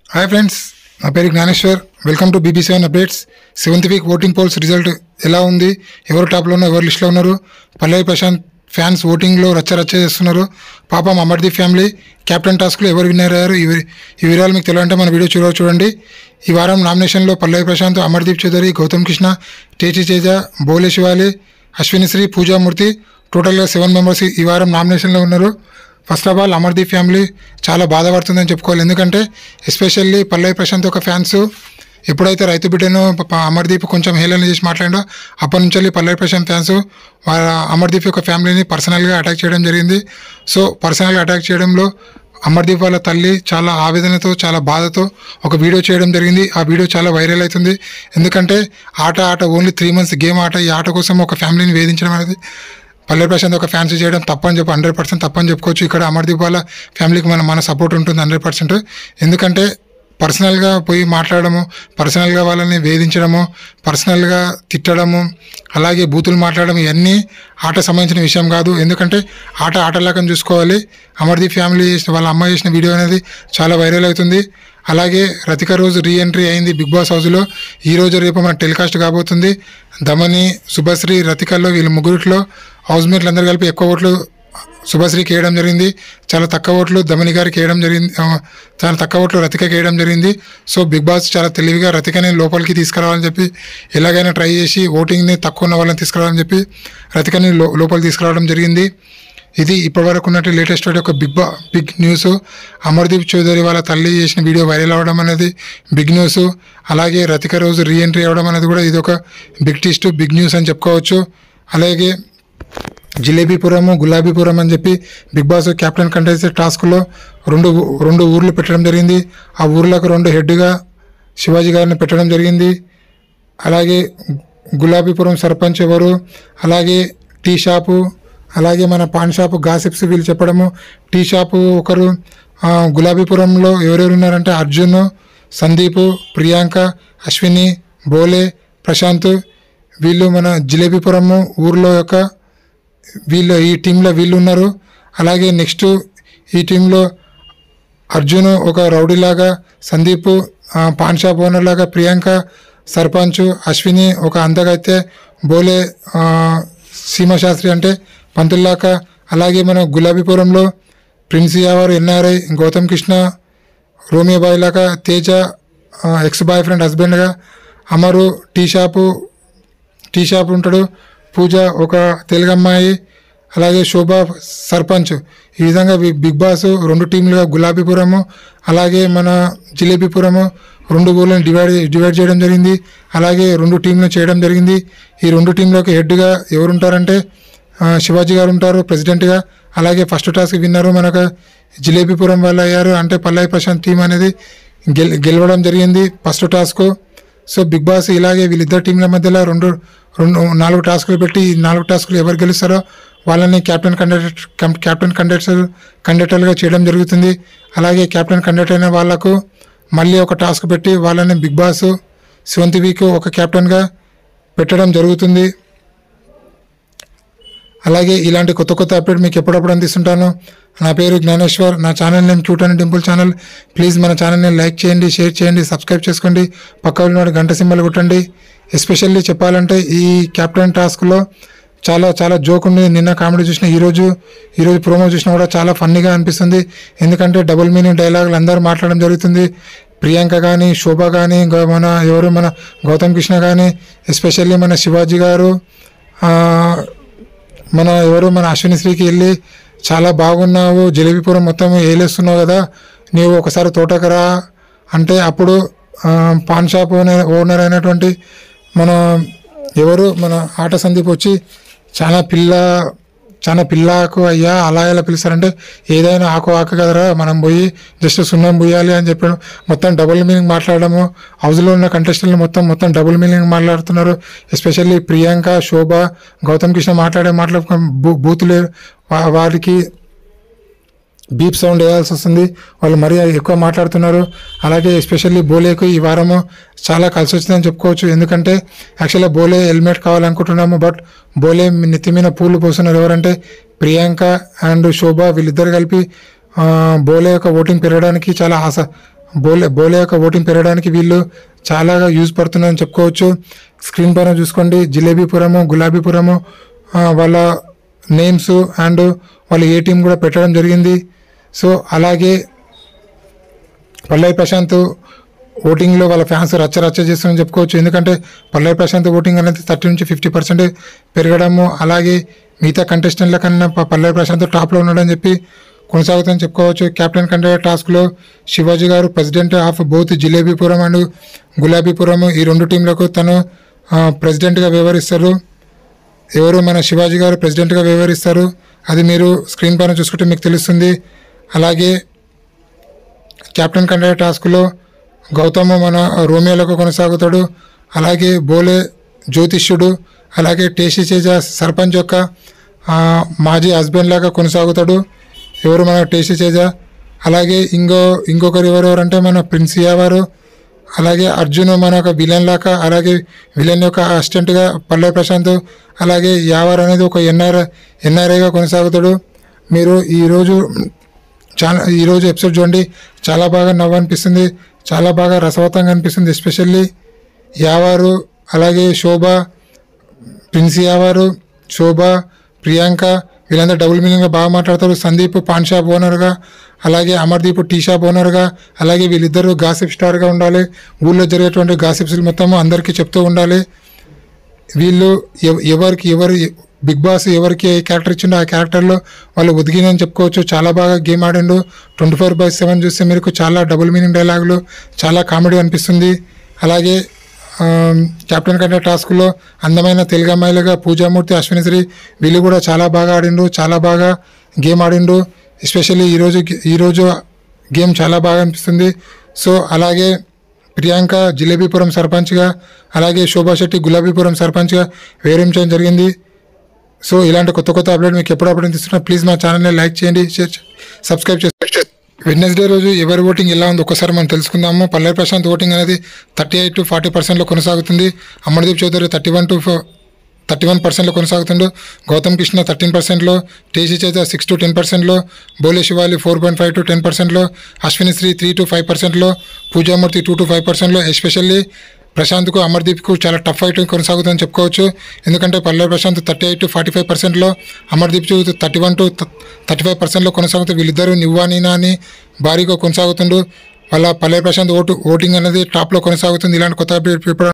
hi friends నా పేరు Gnaneshwar welcome to BB seven updates seventh week voting polls result ఎలా ఉంది ఎవరు టాప్లో ఉన్నారు ఎవరు లిస్ట్లో ఉన్నారు పల్లవి ప్రశాంత్ ఫ్యాన్స్ ఓటింగ్లో రచ్చ రచ్చ చేస్తున్నారు పాపం అమర్దీప్ ఫ్యామిలీ కెప్టెన్ టాస్క్లో ఎవరు విన్నర్ అయ్యారు ఈ వి- ఈ వివరాలు మీకు తెలియాలంటే మన వీడియో చూడ చూడండి ఈ వారం నామినేషన్లో పల్లవి ప్రశాంత్ అమర్దీప్ చౌదరి గౌతమ్ కృష్ణ టేచి తేజ బోలే శివాలి అశ్వినిశ్రీ పూజామూర్తి టోటల్గా సెవెన్ మెంబర్స్ ఈ వారం నామినేషన్లో ఉన్నారు first of all Amardeep family చాలా బాధపడుతుందని చెప్పుకోవాలి ఎందుకంటే ఎస్పెషల్లీ పల్లవి ప్రశాంత్ ఒక ఫ్యాన్స్ ఎప్పుడైతే రైతు బిడ్డను ప- ప- అమర్దీప్ కొంచెం హేళన చేసి మాట్లాడో అప్పటి నుంచి వెళ్ళి పల్లవి ప్రశాంత్ ఫ్యాన్స్ వాళ్ళ అమర్దీప్ యొక్క ఫ్యామిలీని పర్సనల్గా అటాక్ చేయడం జరిగింది సో పర్సనల్గా అటాక్ చేయడంలో అమర్దీప్ వాళ్ళ తల్లి చాలా ఆవేదనతో చాలా బాధతో ఒక వీడియో చేయడం జరిగింది ఆ వీడియో చాలా వైరల్ అవుతుంది ఎందుకంటే ఆట ఆట ఓన్లీ త్రీ మంత్స్ గేమ్ ఆట ఈ ఆట కోసం ఒక ఫ్యామిలీని వేధించడం అనేది పల్లె ప్రశాంత్ ఒక ఫ్యాన్స్ చేయడం తప్పని చెప్పి హండ్రెడ్ పర్సెంట్ తప్పని చెప్పుకోవచ్చు ఇక్కడ అమర్దీప్ వాళ్ళ ఫ్యామిలీకి మన మన సపోర్ట్ ఉంటుంది హండ్రెడ్ పర్సెంట్ ఎందుకంటే పర్సనల్గా పోయి మాట్లాడము పర్సనల్గా వాళ్ళని వేధించడము పర్సనల్గా తిట్టడము అలాగే బూతులు మాట్లాడడం ఇవన్నీ ఆట సంబంధించిన విషయం కాదు ఎందుకంటే ఆట ఆటలాగా చూసుకోవాలి అమర్దీప్ ఫ్యామిలీ చేసిన వాళ్ళ అమ్మాయి చేసిన వీడియో అనేది చాలా వైరల్ అవుతుంది అలాగే రతిక రోజు రీ ఎంట్రీ అయింది బిగ్ బాస్ హౌస్లో ఈ రోజు రేపు మన టెలికాస్ట్ కాబోతుంది దమని శుభశ్రీ రతికల్లో వీళ్ళ ముగ్గురిట్లో హౌస్ మేట్లు అందరు కలిపి ఎక్కువ ఓట్లు శుభశ్రీకి వేయడం జరిగింది చాలా తక్కువ ఓట్లు దమని గారికి వేయడం జరిగింది ఆ, చాలా తక్కువ ఓట్లు రతికకి వేయడం జరిగింది సో బిగ్ బాస్ చాలా తెలివిగా రతికని లోపలికి తీసుకురావాలని చెప్పి ఎలాగైనా ట్రై చేసి ఓటింగ్ని తక్కువ ఉన్న వాళ్ళని తీసుకురావాలని చెప్పి రతికని లో లోపలికి తీసుకురావడం జరిగింది ఇది ఇప్పటివరకు ఉన్నట్టు లేటెస్ట్ ఒక బిగ్ బా బిగ్ న్యూస్ అమర్దీప్ చౌదరి వాళ్ళ తల్లి చేసిన వీడియో వైరల్ అవ్వడం అనేది బిగ్ న్యూస్ అలాగే రతిక రోజు రీ ఎంట్రీ అవ్వడం అనేది కూడా ఇది ఒక బిగ్ టిస్ట్ బిగ్ న్యూస్ అని చెప్పుకోవచ్చు అలాగే జిలేబీపురము గులాబీపురం అని చెప్పి బిగ్ బాస్ కెప్టెన్ కంటెస్ట్ టాస్క్లో రెండు ఊ- రెండు ఊర్లు పెట్టడం జరిగింది ఆ ఊర్లకు రెండు హెడ్గా శివాజీ గారిని పెట్టడం జరిగింది అలాగే గులాబీపురం సర్పంచ్ ఎవరు అలాగే టీ షాపు అలాగే మన పాన్ షాపు గాసిప్స్ వీళ్ళు చెప్పడము టీ షాపు ఒకరు ఆ, గులాబీపురంలో ఎవరెవరు ఉన్నారంటే అర్జున్ సందీప్ ప్రియాంక అశ్విని బోలే ప్రశాంత్ వీళ్ళు మన జిలేబీపురము ఊర్లో యొక్క వీళ్ళు ఈ టీంలో వీళ్ళు ఉన్నారు అలాగే నెక్స్ట్ ఈ టీంలో అర్జున్ ఒక రౌడీలాగా సందీప్ ఆ, పాన్ షాప్ ఓనర్ లాగా ప్రియాంక సర్పంచ్ అశ్విని ఒక అందగైతే బోలే ఆ, సీమశాస్త్రి అంటే పంతుల్లాక అలాగే మన గులాబీపురంలో prince Yawar NRI Gautham Krishna romeo boy లాగా తేజ ఆ, ఎక్స్ బాయ్ ఫ్రెండ్ హస్బెండ్గా Amar tea shop tea shop ఉంటాడు పూజ ఒక తెలుగు అమ్మాయి అలాగే శోభ సర్పంచ్ ఈ విధంగా బి- బిగ్ బాస్ రెండు టీంలుగా గులాబీపురము అలాగే మన జిలేబీపురము రెండు ఊళ్ళని డివైడ్ డివైడ్ చేయడం జరిగింది అలాగే రెండు టీంలు చేయడం జరిగింది ఈ రెండు టీంలోకి హెడ్గా ఎవరు ఉంటారంటే ఆ, శివాజీ గారు ఉంటారు ప్రెసిడెంట్గా అలాగే ఫస్ట్ టాస్క్ విన్నరు మనకు జిలేబీపురం వాళ్ళు అయ్యారు అంటే పల్లవి ప్రశాంత్ టీం అనేది గెల్ గెలవడం జరిగింది first task so Bigg Boss ఇలాగే వీళ్ళిద్దరు టీంల మధ్యలో రెండు రెండు నాలుగు టాస్కులు పెట్టి ఈ నాలుగు టాస్కులు ఎవరు గెలుస్తారో వాళ్ళని కెప్టెన్ కండక్టర్ కెప్టెన్ కండక్టర్ కండక్టర్గా చేయడం జరుగుతుంది అలాగే కెప్టెన్ కండక్టర్ అయిన వాళ్ళకు మళ్ళీ ఒక టాస్క్ పెట్టి వాళ్ళని బిగ్ బాస్ సెవెంత్ వీక్ ఒక కెప్టెన్గా పెట్టడం జరుగుతుంది అలాగే ఇలాంటి కొత్త కొత్త అప్డేట్ మీకు ఎప్పుడప్పుడు అందిస్తుంటాను నా పేరు జ్ఞానేశ్వర్ నా ఛానల్ నేమ్ చూటని టెంపుల్ ఛానల్ ప్లీజ్ మన ఛానల్ని లైక్ చేయండి షేర్ చేయండి సబ్స్క్రైబ్ చేసుకోండి పక్క ఉన్న గంట సింబల్ కొట్టండి ఎస్పెషల్లీ చెప్పాలంటే ఈ క్యాప్టెన్ టాస్క్లో చాలా చాలా జోక్ ఉంది నిన్న కామెడీ చూసిన ఈరోజు ఈరోజు ప్రోమో చూసినా కూడా చాలా ఫన్నీగా అనిపిస్తుంది ఎందుకంటే డబుల్ మీనింగ్ డైలాగులు అందరూ మాట్లాడడం జరుగుతుంది ప్రియాంక కానీ శోభ కానీ ఇంకా మన ఎవరు మన గౌతమ్ కృష్ణ కానీ ఎస్పెషల్లీ మన శివాజీ గారు ఆ, మన ఎవరు మన అశ్విని శ్రీకి వెళ్ళి చాలా బాగున్నావు జలేబీపురం మొత్తం ఏలేస్తున్నావు కదా నీవు ఒకసారి తోటకరా అంటే అప్పుడు ఆ, పాన్ షాప్ ఓనర్ ఓనర్ అయినటువంటి మన ఎవరు మన ఆట సందీప్ వచ్చి చాలా పిల్ల చాలా పిల్లకు అయ్యా అలా ఎలా పిలుస్తారంటే ఏదైనా ఆకు ఆకు కదరా మనం పోయి జస్ట్ సున్నం పోయాలి అని చెప్పాడు మొత్తం డబుల్ మీనింగ్ మాట్లాడడము హౌస్లో ఉన్న కంటెస్టెంట్లు మొత్తం మొత్తం డబుల్ మీనింగ్ మాట్లాడుతున్నారు ఎస్పెషల్లీ ప్రియాంక శోభ గౌతమ్ కృష్ణ మాట్లాడే మాటలు బూ- బూతులు వా- వారికి బీప్ సౌండ్ వేయాల్సి వస్తుంది వాళ్ళు మరీ ఎక్కువ మాట్లాడుతున్నారు అలాగే ఎస్పెషల్లీ బోలేకు ఈ వారము చాలా కలిసి వచ్చిందని చెప్పుకోవచ్చు ఎందుకంటే యాక్చువల్గా బోలే హెల్మెట్ కావాలనుకుంటున్నాము బట్ బోలే నెత్తి మీద పూలు పోస్తున్నారు ఎవరంటే ప్రియాంక అండ్ శోభ వీళ్ళిద్దరు కలిపి ఆ, బోలే యొక్క ఓటింగ్ పెరగడానికి చాలా ఆశ బోలే బోలే యొక్క ఓటింగ్ పెరగడానికి వీళ్ళు చాలా యూజ్ పడుతున్నారని చెప్పుకోవచ్చు స్క్రీన్ పైన చూసుకోండి జిలేబీపురము గులాబీపురము ఆ, వాళ్ళ నేమ్స్ అండ్ వాళ్ళ ఏ టీం కూడా పెట్టడం జరిగింది సో అలాగే పల్లవి ప్రశాంత్ ఓటింగ్లో వాళ్ళ ఫ్యాన్స్ రచ్చ రచ్చ చేస్తున్నారని చెప్పుకోవచ్చు ఎందుకంటే పల్లవి ప్రశాంత్ ఓటింగ్ అనేది థర్టీ నుంచి ఫిఫ్టీ పర్సెంట్ పెరగడము అలాగే మిగతా కంటెస్టెంట్ల కన్నా ప- పల్లవి ప్రశాంత్ టాప్లో ఉన్నాడని చెప్పి కొనసాగుతుందని చెప్పుకోవచ్చు కెప్టెన్ కంటెంట్ టాస్క్లో Shivaji garu president of both Jilebipuram and Gulabipuram ఈ రెండు టీంలకు తను ఆ, ప్రెసిడెంట్గా వ్యవహరిస్తారు ఎవరు మన శివాజీ గారు ప్రెసిడెంట్గా వ్యవహరిస్తారు అది మీరు స్క్రీన్ పైన చూసుకుంటే మీకు తెలుస్తుంది అలాగే కెప్టెన్ కండక్ట్ టాస్క్లో గౌతమ్ మన రోమియోలకు కొనసాగుతాడు అలాగే బోలే జ్యోతిష్యుడు అలాగే టేషి చేజ సర్పంచ్ యొక్క ఆ, మాజీ హస్బెండ్ లాగా కొనసాగుతాడు ఎవరు మన టేషి చేజ అలాగే ఇంకో ఇంకొకరు ఎవరెవరు అంటే మన ప్రిన్సియా వారు అలాగే అర్జున్ మన ఒక విలన్ లాగా అలాగే విలన్ యొక్క అసిస్టెంట్గా పల్లవి ప్రశాంత్ అలాగే యావర్ అనేది ఒక ఎన్ఆర్ ఎన్ఆర్ఐగా కొనసాగుతాడు మీరు ఈరోజు చాలా ఈరోజు ఎపిసోడ్ చూడండి చాలా బాగా నవ్వు అనిపిస్తుంది చాలా బాగా రసవత్తంగా అనిపిస్తుంది ఎస్పెషల్లీ యావారు అలాగే శోభ ప్రిన్సి యావారు శోభ ప్రియాంక వీళ్ళందరూ డబుల్ మీనింగ్గా బాగా మాట్లాడతారు సందీప్ పాన్ షాప్ ఓనర్గా అలాగే అమర్దీప్ టీ షాప్ ఓనర్గా అలాగే వీళ్ళిద్దరూ గాసిప్ స్టార్గా ఉండాలి ఊళ్ళో జరిగేటువంటి గాసిప్స్ మొత్తం అందరికీ చెప్తూ ఉండాలి వీళ్ళు ఎవ- ఎవరికి ఎవరు బిగ్ బాస్ ఎవరికి ఏ క్యారెక్టర్ ఇచ్చిండో ఆ క్యారెక్టర్లో వాళ్ళు ఒదిగినని చెప్పుకోవచ్చు చాలా బాగా గేమ్ ఆడిండు ట్వంటీ ఫోర్ బై సెవెన్ చూస్తే మీకు చాలా డబుల్ మీనింగ్ డైలాగులు చాలా కామెడీ అనిపిస్తుంది అలాగే ఆమ్, కెప్టెన్ కంటే టాస్క్లో అందమైన తెలుగు అమ్మాయిలుగా పూజామూర్తి అశ్వినిశ్రీ వీళ్ళు కూడా చాలా బాగా ఆడిండు చాలా బాగా గేమ్ ఆడిండు ఎస్పెషల్లీ ఈరోజు ఈరోజు గేమ్ చాలా బాగా అనిపిస్తుంది సో అలాగే ప్రియాంక జిలేబీపురం సర్పంచ్గా అలాగే శోభా శెట్టి గులాబీపురం సర్పంచ్గా వేరించడం జరిగింది సో ఇలాంటి కొత్త కొత్త అప్డేట్ మీకు ఎప్పుడప్పుడు తీస్తున్నా ప్లీజ్ మా ఛానల్ని లైక్ చేయండి షేర్ చే- సబ్స్క్రైబ్ చేయండి వెడ్నెస్డే రోజు ఎవరి ఓటింగ్ ఎలా ఉంది ఒకసారి మనం తెలుసుకుందాము పల్లె ప్రశాంత్ ఓటింగ్ అనేది థర్టీ ఎయిట్ టు ఫార్టీ పర్సెంట్లో కొనసాగుతుంది Amardeep Chowdary thirty one to thirty one పర్సెంట్లో కొనసాగుతుండు గౌతమ్ కృష్ణ థర్టీన్ పర్సెంట్లో టేజీ చేత సిక్స్ టు టెన్ పర్సెంట్లో Bhole Shavali four point five to ten పర్సెంట్లో Ashwini Sri three to five పర్సెంట్లో పూజామూర్తి టూ టు ఫైవ్ పర్సెంట్లో ఎస్పెషల్లీ ప్రశాంత్కు అమర్దీప్కు చాలా టఫ్ ఫైట్ కొనసాగుతుందని చెప్పుకోవచ్చు ఎందుకంటే Palle Prashanth thirty eight to forty five పర్సెంట్లో Amardeep thirty one to thirty five పర్సెంట్లో కొనసాగుతూ వీళ్ళిద్దరూ నివ్వా నీనా అని భారీగా కొనసాగుతుండు వాళ్ళ పల్లె ప్రశాంత్ ఓటు ఓటింగ్ అనేది టాప్లో కొనసాగుతుంది ఇలాంటి కొత్త అప్డేట్